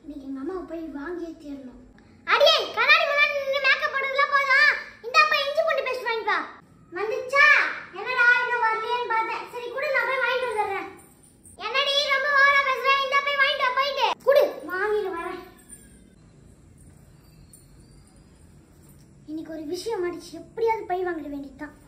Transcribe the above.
இன்னைக்கு எங்க அம்மாவை போய் வாங்கியே தீரணும் அடியே கண்ணாடி முன்னாடி நின்னு மேக்கப் போடுறதுலாம் போதும் இந்த அப்பா இஞ்சி பூண்டு பேஸ்ட் வாங்கிக்கோ வந்துச்சா என்னடா இன்னும் வரலையேன்னு பார்த்தேன் சரி குடு நான் போய் வாங்கிட்டு வந்துடுறேன் என்னடி ரொம்ப ஓவரா பேசுற இந்த போய் வாங்கிட்டு வா, போயிட்டு குடு வாங்கிட்டு வரேன் இன்னைக்கு ஒரு விஷயம் மாட்டிச்சு எப்படியாவது பை வாங்கிட வேண்டியதுதான்